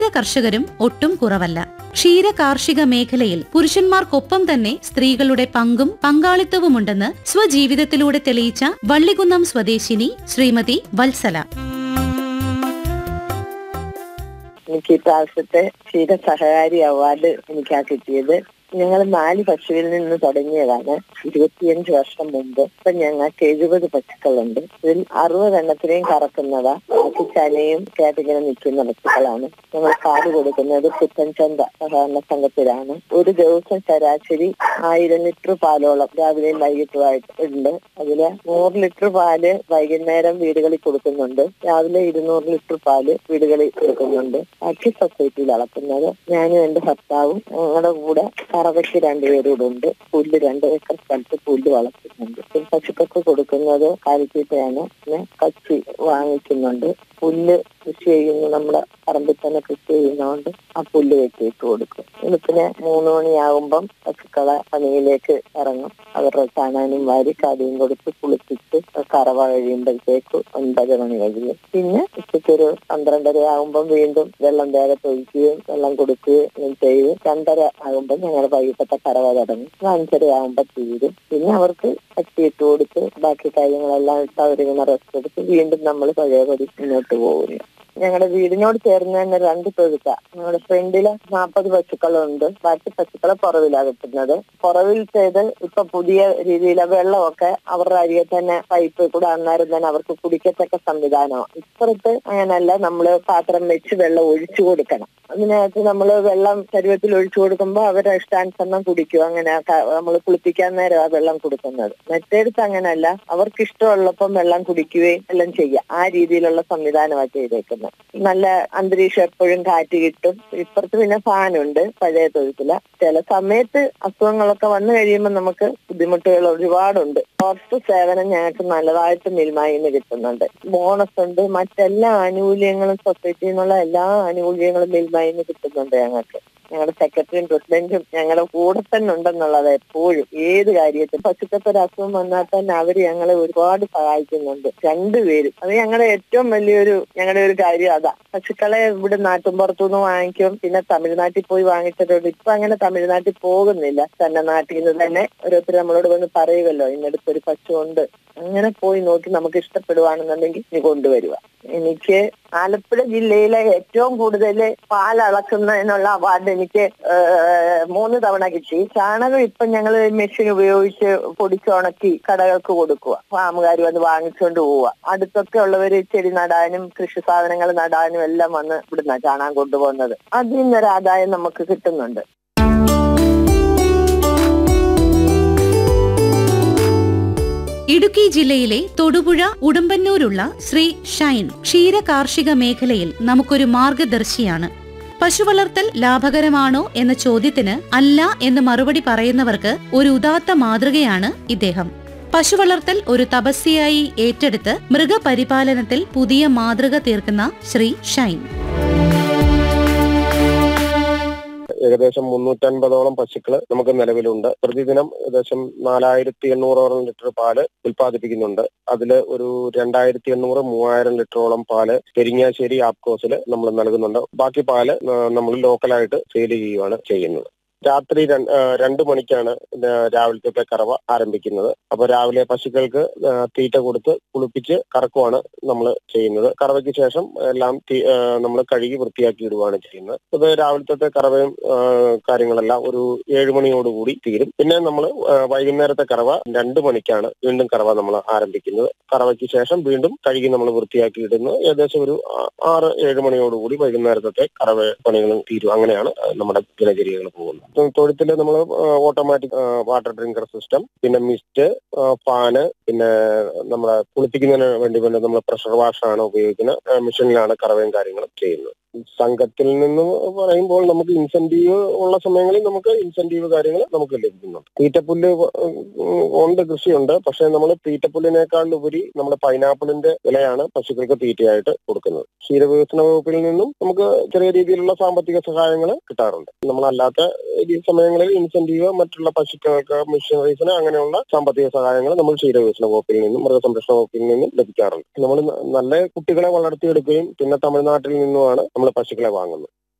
കർഷകരും ഒട്ടും കുറവല്ല ക്ഷീര കാർഷിക മേഖലയിൽ പുരുഷന്മാർക്കൊപ്പം തന്നെ സ്ത്രീകളുടെ പങ്കും പങ്കാളിത്തവുമുണ്ടെന്ന് സ്വജീവിതത്തിലൂടെ തെളിയിച്ച വള്ളികുന്നം സ്വദേശിനി ശ്രീമതി വത്സല എനിക്ക് ഇപ്രാവശ്യത്തെ ക്ഷീര സഹകാരി അവാർഡ് എനിക്കാ കിട്ടിയത് ഞങ്ങൾ നാല് പശുവിൽ നിന്ന് തുടങ്ങിയതാണ് ഇരുപത്തിയഞ്ച് വർഷം മുമ്പ് ഇപ്പൊ ഞങ്ങൾക്ക് എഴുപത് പശുക്കളുണ്ട് ഇതിൽ അറുപത് എണ്ണത്തിനെയും കറക്കുന്നതാ ബാക്കി ചനയും കേട്ടിങ്ങനെ നിൽക്കുന്ന പശുക്കളാണ് ഞങ്ങൾ പാല് കൊടുക്കുന്നത് പുത്തൻചന്ത സഹകരണ സംഘത്തിലാണ് ഒരു ദിവസം ശരാശരി ആയിരം ലിറ്റർ പാലോളം രാവിലെയും വൈകിട്ടുമായിട്ട് ഉണ്ട് അതില് നൂറ് ലിറ്റർ പാല് വൈകുന്നേരം വീടുകളിൽ കൊടുക്കുന്നുണ്ട് രാവിലെ ഇരുന്നൂറ് ലിറ്റർ പാല് വീടുകളിൽ കൊടുക്കുന്നുണ്ട് ബാക്കി സൊസൈറ്റിയിൽ അളക്കുന്നത് ഞാനും എന്റെ ഭർത്താവും ഞങ്ങളുടെ കൂടെ കറവയ്ക്ക് രണ്ടുപേരും കൂടെ ഉണ്ട് പുല്ല് രണ്ട് ഏക്കർ സ്ഥലത്ത് പുല്ല് വളർത്തുന്നുണ്ട് പിന്നെ പശുക്കൾക്ക് കൊടുക്കുന്നത് കാലിത്തീറ്റയാണ് പിന്നെ കച്ചി വാങ്ങിക്കുന്നുണ്ട് പുല്ല് കൃഷി ചെയ്യുന്ന നമ്മുടെ പറമ്പിൽ തന്നെ കൃഷി ചെയ്യുന്നതുകൊണ്ട് ആ പുല്ല് വെട്ടിയിട്ട് കൊടുക്കും വെളുപ്പിന് മൂന്ന് മണിയാകുമ്പം പശുക്കളെ പണിയിലേക്ക് ഇറങ്ങും അവരുടെ ചാണാനും വാരി കാടിയും കൊടുത്ത് കുളിപ്പിച്ച് കറവ കഴിയുമ്പോഴത്തേക്ക് ഒൻപത് മണി കഴിയും പിന്നെ ഉച്ചയ്ക്ക് ഒരു പന്ത്രണ്ടര ആകുമ്പം വീണ്ടും വെള്ളം വേഗത്ത് ഒഴിക്കുകയും വെള്ളം കൊടുക്കുകയും ചെയ്ത് രണ്ടര ആകുമ്പോൾ ഞങ്ങൾ വൈകിട്ടത്തെ കറവ തുടങ്ങും ഒരു അഞ്ചര ആകുമ്പോൾ തീരും പിന്നെ അവർക്ക് കട്ടിയിട്ട് കൊടുത്ത് ബാക്കി കാര്യങ്ങളെല്ലാം ഇട്ട് അവരിങ്ങനെ റെസ്റ്റ് എടുത്ത് വീണ്ടും നമ്മൾ പഴയപടി മുന്നോട്ട് പോകുന്നു ഞങ്ങളുടെ വീടിനോട് ചേർന്ന് തന്നെ രണ്ട് തൊഴുത്ത ഞങ്ങളുടെ ഫ്രണ്ടില് നാൽപ്പത് പശുക്കളുണ്ട് ബാക്കി പശുക്കളെ പുറവിലാണ് കിട്ടുന്നത് പുറവിൽ ചെയ്ത് ഇപ്പൊ പുതിയ രീതിയിലെ വെള്ളമൊക്കെ അവരുടെ അരികെ തന്നെ പൈപ്പ് കൂടെ അന്നേരം തന്നെ അവർക്ക് കുടിക്കത്തക്ക സംവിധാനമാണ് ഇപ്പുറത്ത് അങ്ങനല്ല നമ്മള് പാത്രം വെച്ച് വെള്ളം ഒഴിച്ചു കൊടുക്കണം അതിനകത്ത് നമ്മൾ വെള്ളം ശരീരത്തിൽ ഒഴിച്ചു കൊടുക്കുമ്പോൾ അവരുടെ ഇഷ്ടാനുസരണം കുടിക്കും അങ്ങനെ നമ്മൾ കുളിപ്പിക്കാൻ നേരം ആ വെള്ളം കൊടുക്കുന്നത് മറ്റേടത്ത് അങ്ങനല്ല അവർക്ക് ഇഷ്ടമുള്ളപ്പം വെള്ളം കുടിക്കുകയും എല്ലാം ചെയ്യാം ആ രീതിയിലുള്ള സംവിധാനമാണ് ചെയ്തേക്കുന്നത് നല്ല അന്തരീക്ഷം എപ്പോഴും കാറ്റ് കിട്ടും ഇപ്പുറത്ത് പിന്നെ ഫാനുണ്ട് പഴയ തൊഴുത്തില ചില സമയത്ത് അസുഖങ്ങളൊക്കെ വന്നു കഴിയുമ്പോൾ നമുക്ക് ബുദ്ധിമുട്ടുകൾ ഒരുപാടുണ്ട് പുറത്ത് സേവനം ഞങ്ങൾക്ക് നല്ലതായിട്ട് മിൽമായിൽ നിന്ന് കിട്ടുന്നുണ്ട് ബോണസ് ഉണ്ട് മറ്റെല്ലാ ആനുകൂല്യങ്ങളും സൊസൈറ്റിയിൽ നിന്നുള്ള എല്ലാ ആനുകൂല്യങ്ങളും മിൽമായിൽ നിന്ന് കിട്ടുന്നുണ്ട് ഞങ്ങൾക്ക് ഞങ്ങളുടെ സെക്രട്ടറിയും പ്രസിഡന്റും ഞങ്ങളുടെ കൂടെ തന്നെ ഉണ്ടെന്നുള്ളത് എപ്പോഴും ഏത് കാര്യത്തിലും പശുക്കൾക്ക് ഒരു അസുഖം വന്നാൽ തന്നെ അവർ ഞങ്ങളെ ഒരുപാട് സഹായിക്കുന്നുണ്ട് രണ്ടുപേരും അത് ഞങ്ങളുടെ ഏറ്റവും വലിയൊരു ഞങ്ങളുടെ ഒരു കാര്യം അതാ പശുക്കളെ ഇവിടെ നാട്ടുമ്പുറത്തുനിന്ന് വാങ്ങിക്കും പിന്നെ തമിഴ്നാട്ടിൽ പോയി വാങ്ങിച്ചിട്ടുണ്ട് ഇപ്പൊ അങ്ങനെ തമിഴ്നാട്ടിൽ പോകുന്നില്ല തന്നെ നാട്ടിൽ നിന്ന് തന്നെ ഓരോരുത്തർ നമ്മളോട് വന്ന് പറയുമല്ലോ ഇന്നടുത്ത് ഒരു പശു ഉണ്ട് അങ്ങനെ പോയി നോക്കി നമുക്ക് ഇഷ്ടപ്പെടുവാണെന്നുണ്ടെങ്കിൽ നീ കൊണ്ടുവരിക എനിക്ക് ആലപ്പുഴ ജില്ലയിലെ ഏറ്റവും കൂടുതൽ പാലളക്കുന്നതിനുള്ള അവാർഡ് എനിക്ക് മൂന്ന് തവണ കിട്ടി ചാണകം ഇപ്പൊ ഞങ്ങൾ മെഷീൻ ഉപയോഗിച്ച് പൊടിച്ചുണക്കി കടകൾക്ക് കൊടുക്കുക ഫാമുകാർ വന്ന് വാങ്ങിച്ചുകൊണ്ട് പോവുക അടുത്തൊക്കെ ഉള്ളവര് ചെടി നടാനും കൃഷി സാധനങ്ങൾ നടാനും എല്ലാം വന്ന് ഇവിടുന്ന ചാണകം കൊണ്ടുപോകുന്നത് അതിൽ നിന്നൊരു ആദായം നമുക്ക് കിട്ടുന്നുണ്ട് ഇടുക്കി ജില്ലയിലെ തൊടുപുഴ ഉടുമ്പന്നൂരുള്ള ശ്രീ ഷൈൻ ക്ഷീര കാർഷിക മേഖലയിൽ നമുക്കൊരു മാർഗദർശിയാണ് പശുവളർത്തൽ ലാഭകരമാണോ എന്ന ചോദ്യത്തിന് അല്ല എന്ന് മറുപടി പറയുന്നവർക്ക് ഒരു ഉദാത്ത മാതൃകയാണ് ഇദ്ദേഹം പശുവളർത്തൽ ഒരു തപസ്യയായി ഏറ്റെടുത്ത് മൃഗപരിപാലനത്തിൽ പുതിയ മാതൃക തീർക്കുന്ന ശ്രീ ഷൈൻ ഏകദേശം മുന്നൂറ്റൻപതോളം പശുക്കൾ നമുക്ക് നിലവിലുണ്ട് പ്രതിദിനം ഏകദേശം നാലായിരത്തി എണ്ണൂറോളം ലിറ്റർ പാല് ഉൽപ്പാദിപ്പിക്കുന്നുണ്ട് അതിൽ ഒരു രണ്ടായിരത്തി എണ്ണൂറ് മൂവായിരം ലിറ്ററോളം പാല് പെരിങ്ങാശ്ശേരി ആപ്കോസിൽ നമ്മൾ നൽകുന്നുണ്ട് ബാക്കി പാല് നമ്മൾ ലോക്കലായിട്ട് സെയിൽ ചെയ്യുകയാണ് ചെയ്യുന്നത് രാത്രി രണ്ടു മണിക്കാണ് രാവിലത്തെ കറവ ആരംഭിക്കുന്നത് അപ്പൊ രാവിലെ പശുക്കൾക്ക് തീറ്റ കൊടുത്ത് കുളിപ്പിച്ച് കറക്കുവാണ് നമ്മൾ ചെയ്യുന്നത് കറവയ്ക്ക് ശേഷം എല്ലാം നമ്മൾ കഴുകി വൃത്തിയാക്കി ഇടുകയാണ് ചെയ്യുന്നത് അത് രാവിലത്തെ കറവയും കാര്യങ്ങളെല്ലാം ഒരു ഏഴു മണിയോടുകൂടി തീരും പിന്നെ നമ്മൾ വൈകുന്നേരത്തെ കറവ രണ്ടു മണിക്കാണ് വീണ്ടും കറവ നമ്മൾ ആരംഭിക്കുന്നത് കറവയ്ക്ക് ശേഷം വീണ്ടും കഴുകി നമ്മൾ വൃത്തിയാക്കി ഇടുന്നു ഏകദേശം ഒരു ആറ് ഏഴ് മണിയോടുകൂടി വൈകുന്നേരത്തെ കറവ പണികളും തീരും അങ്ങനെയാണ് നമ്മുടെ ദിനചര്യകൾ പോകുന്നത് തൊഴുത്തിൽ നമ്മൾ ഓട്ടോമാറ്റിക് വാട്ടർ ഡ്രിങ്കർ സിസ്റ്റം പിന്നെ മിസ്റ്റ് ഫാന് പിന്നെ നമ്മളെ കുളിപ്പിക്കുന്നതിന് വേണ്ടി പിന്നെ നമ്മൾ പ്രഷർ വാഷാണ് ഉപയോഗിക്കുന്നത് മെഷീനിലാണ് കറവയും കാര്യങ്ങളും ചെയ്യുന്നത് സംഘത്തിൽ നിന്ന് പറയുമ്പോൾ നമുക്ക് ഇൻസെന്റീവ് ഉള്ള സമയങ്ങളിൽ നമുക്ക് ഇൻസെന്റീവ് കാര്യങ്ങൾ നമുക്ക് ലഭിക്കുന്നുണ്ട് തീറ്റപ്പുല്ല് ഉണ്ട് കൃഷിയുണ്ട് പക്ഷെ നമ്മൾ തീറ്റപ്പുല്ലിനേക്കാൾ ഉപരി നമ്മുടെ പൈനാപ്പിളിന്റെ വിലയാണ് പശുക്കൾക്ക് തീറ്റയായിട്ട് കൊടുക്കുന്നത് ക്ഷീരവികസന വകുപ്പിൽ നിന്നും നമുക്ക് ചെറിയ രീതിയിലുള്ള സാമ്പത്തിക സഹായങ്ങൾ കിട്ടാറുണ്ട് നമ്മളല്ലാത്ത ഈ സമയങ്ങളിൽ ഇൻസെന്റീവ് മറ്റുള്ള പശുക്കൾക്ക് മിഷനറീസിന് അങ്ങനെയുള്ള സാമ്പത്തിക സഹായങ്ങൾ നമ്മൾ ക്ഷീരവികസന വകുപ്പിൽ നിന്നും മൃഗസംരക്ഷണ വകുപ്പിൽ നിന്നും ലഭിക്കാറുണ്ട് നമ്മൾ നല്ല കുട്ടികളെ വളർത്തിയെടുക്കുകയും പിന്നെ തമിഴ്നാട്ടിൽ നിന്നുമാണ് നമ്മൾ പശുക്കളെ വാങ്ങുന്നത്